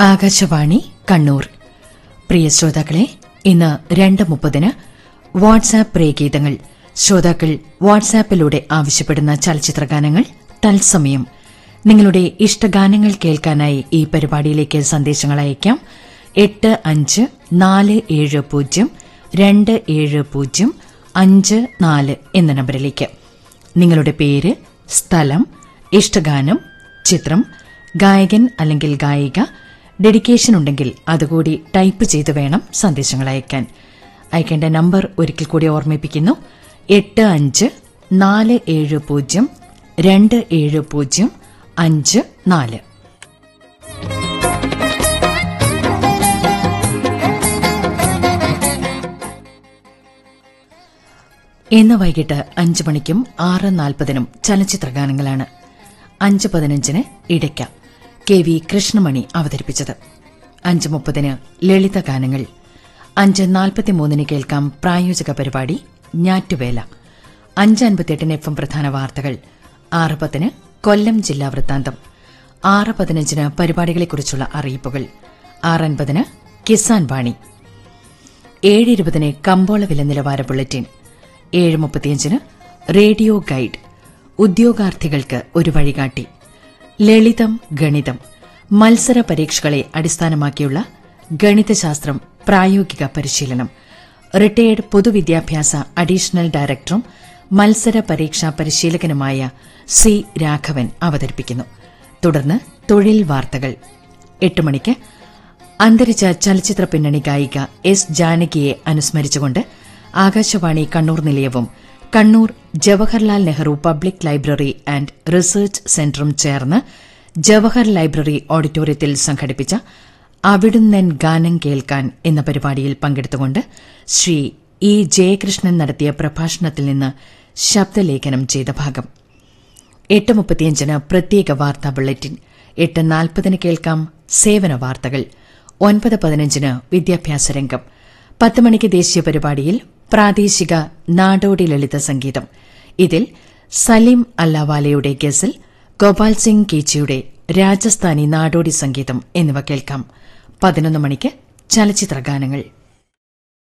ആകാശവാണി കണ്ണൂർ പ്രിയ ശ്രോതാക്കളെ ഇന്ന് രണ്ട് മുപ്പതിന് വാട്സാപ്പ് പ്രേഗീതങ്ങൾ ശ്രോതാക്കൾ വാട്സാപ്പിലൂടെ ആവശ്യപ്പെടുന്ന ചലച്ചിത്ര ഗാനങ്ങൾ തത്സമയം നിങ്ങളുടെ ഇഷ്ടഗാനങ്ങൾ കേൾക്കാനായി ഈ പരിപാടിയിലേക്ക് സന്ദേശങ്ങൾ അയക്കാം എട്ട് അഞ്ച് നാല് ഏഴ് പൂജ്യം രണ്ട് ഏഴ് പൂജ്യം അഞ്ച് നാല് എന്ന നമ്പറിലേക്ക് നിങ്ങളുടെ പേര് സ്ഥലം ഇഷ്ടഗാനം ചിത്രം ഗായകൻ അല്ലെങ്കിൽ ഗായിക ഡെഡിക്കേഷൻ ഉണ്ടെങ്കിൽ അതുകൂടി ടൈപ്പ് ചെയ്ത് വേണം സന്ദേശങ്ങൾ അയക്കാൻ അയക്കേണ്ട നമ്പർ ഒരിക്കൽ കൂടി ഓർമ്മിപ്പിക്കുന്നു എട്ട് അഞ്ച് നാല് ഏഴ് പൂജ്യം രണ്ട് ഏഴ് പൂജ്യം അഞ്ച് നാല് ഇന്ന് വൈകിട്ട് അഞ്ച് മണിക്കും ആറ് നാൽപ്പതിനും ചലച്ചിത്ര ഗാനങ്ങളാണ് അഞ്ച് പതിനഞ്ചിന് ഇടയ്ക്ക കെ വി കൃഷ്ണമണി അവതരിപ്പിച്ചത് അഞ്ച് മുപ്പതിന് ലളിത ഗാനങ്ങൾ അഞ്ച് നാൽപ്പത്തിമൂന്നിന് കേൾക്കാം പ്രായോജക പരിപാടി ഞാറ്റുവേല അഞ്ച് അൻപത്തിയെട്ടിന് എഫ് എം പ്രധാന വാർത്തകൾ ആറ് പത്തിന് കൊല്ലം ജില്ലാ വൃത്താന്തം ആറ് പതിനഞ്ചിന് പരിപാടികളെക്കുറിച്ചുള്ള അറിയിപ്പുകൾ ആറ് അൻപതിന് കിസാൻ വാണി ഏഴ് ഇരുപതിന് കമ്പോള വില നിലവാര ബുള്ളറ്റിൻ ഏഴ് മുപ്പത്തിയഞ്ചിന് റേഡിയോ ഗൈഡ് ഉദ്യോഗാർത്ഥികൾക്ക് ഒരു വഴികാട്ടി ലളിതം ഗണിതം മത്സര പരീക്ഷകളെ അടിസ്ഥാനമാക്കിയുള്ള ഗണിതശാസ്ത്രം പ്രായോഗിക പരിശീലനം റിട്ടയേർഡ് പൊതുവിദ്യാഭ്യാസ അഡീഷണൽ ഡയറക്ടറും മത്സര പരീക്ഷാ പരിശീലകനുമായ സി രാഘവൻ അവതരിപ്പിക്കുന്നു തുടർന്ന് തൊഴിൽ വാർത്തകൾ എട്ട് മണിക്ക് അന്തരിച്ച ചലച്ചിത്ര പിന്നണി ഗായിക എസ് ജാനകിയെ അനുസ്മരിച്ചുകൊണ്ട് ആകാശവാണി കണ്ണൂർ നിലയവും Kannur Jawaharlal Nehru public library and research സെന്ററും ചേർന്ന് ജവഹർ ലൈബ്രറി ഓഡിറ്റോറിയത്തിൽ സംഘടിപ്പിച്ച അവിടുന്നൻ ഗാനം കേൾക്കാൻ എന്ന പരിപാടിയിൽ പങ്കെടുത്തുകൊണ്ട് ശ്രീ ഇ ജയകൃഷ്ണൻ നടത്തിയ പ്രഭാഷണത്തിൽ നിന്ന് ശബ്ദലേഖനം ചെയ്ത ഭാഗം എട്ട് മുപ്പത്തിയഞ്ചിന് പ്രത്യേക വാർത്താ ബുള്ളറ്റിൻ എട്ട് നാൽപ്പതിന് കേൾക്കാം സേവന വാർത്തകൾ ഒൻപത് പതിനഞ്ചിന് വിദ്യാഭ്യാസ രംഗം പത്ത് മണിക്ക് ദേശീയ പരിപാടിയിൽ പ്രാദേശിക നാടോടി ലളിത സംഗീതം ഇതിൽ സലീം അല്ലാവാലയുടെ ഗസൽ ഗോപാൽ സിംഗ് കീച്ചിയുടെ രാജസ്ഥാനി നാടോടി സംഗീതം എന്നിവ കേൾക്കാം പതിനൊന്ന് മണിക്ക് ചലച്ചിത്ര ഗാനങ്ങൾ